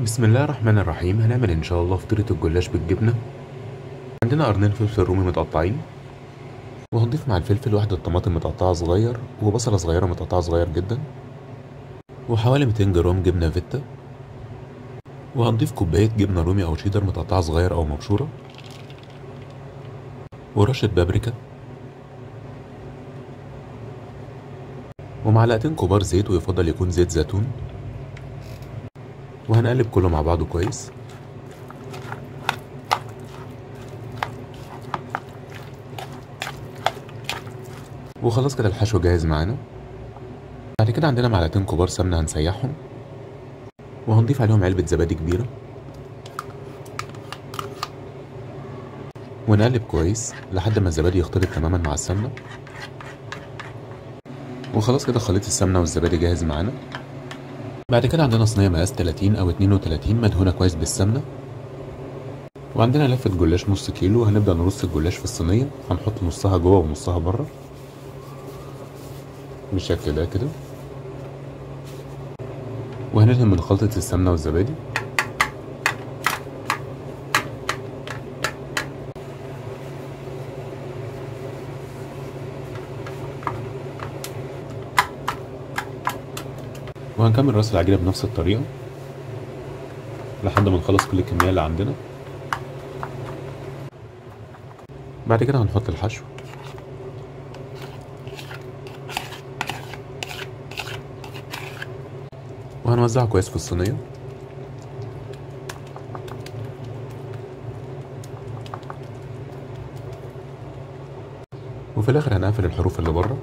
بسم الله الرحمن الرحيم هنعمل ان شاء الله فطيرة الجلاش بالجبنة عندنا قرنين فلفل رومي متقطعين وهنضيف مع الفلفل واحدة طماطم متقطعة صغير وبصلة صغيرة متقطعة صغير جدا وحوالي 200 جرام جبنة فيتا وهنضيف كوباية جبنة رومي او شيدر متقطعة صغير او مبشورة ورشة بابريكا ومعلقتين كبار زيت ويفضل يكون زيت زيتون وهنقلب كله مع بعضه كويس وخلاص كده الحشو جاهز معانا بعد كده عندنا معلقتين كبار سمنة هنسيحهم وهنضيف عليهم علبة زبادي كبيرة ونقلب كويس لحد ما الزبادي يختلط تماما مع السمنة وخلاص كده خليط السمنة والزبادي جاهز معانا بعد كده عندنا صينية مقاس 30 أو 32 مدهونة كويس بالسمنة وعندنا لفة جلاش نص كيلو هنبدأ نرص الجلاش في الصينية هنحط نصها جوه ونصها بره بالشكل ده كده وهندهن من خلطة السمنة والزبادي وهنكمل رص العجينة بنفس الطريقة لحد ما نخلص كل الكمية اللي عندنا بعد كده هنحط الحشو وهنوزعه كويس في الصينية وفي الآخر هنقفل الحروف اللي بره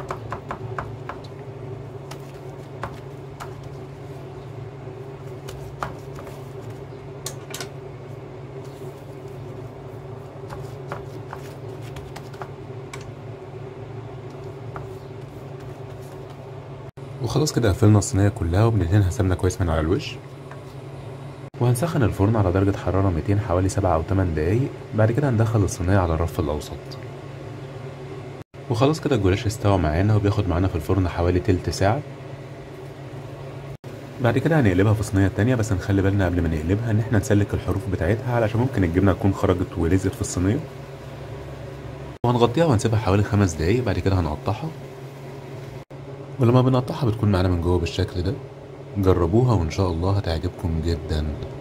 وخلاص كده قفلنا الصينية كلها وبندهنها سمنة كويس من على الوش وهنسخن الفرن على درجة حرارة 200 حوالي 7 أو 8 دقايق بعد كده هندخل الصينية على الرف الأوسط وخلاص كده الجلاش استوى معانا وبياخد معانا في الفرن حوالي تلت ساعة بعد كده هنقلبها في صينية تانية بس نخلي بالنا قبل ما نقلبها ان احنا نسلك الحروف بتاعتها علشان ممكن الجبنة تكون خرجت ولزت في الصينية وهنغطيها وهنسيبها حوالي خمس دقايق بعد كده هنقطعها ولما بنقطعها بتكون معانا من جوه بالشكل ده جربوها وان شاء الله هتعجبكم جدا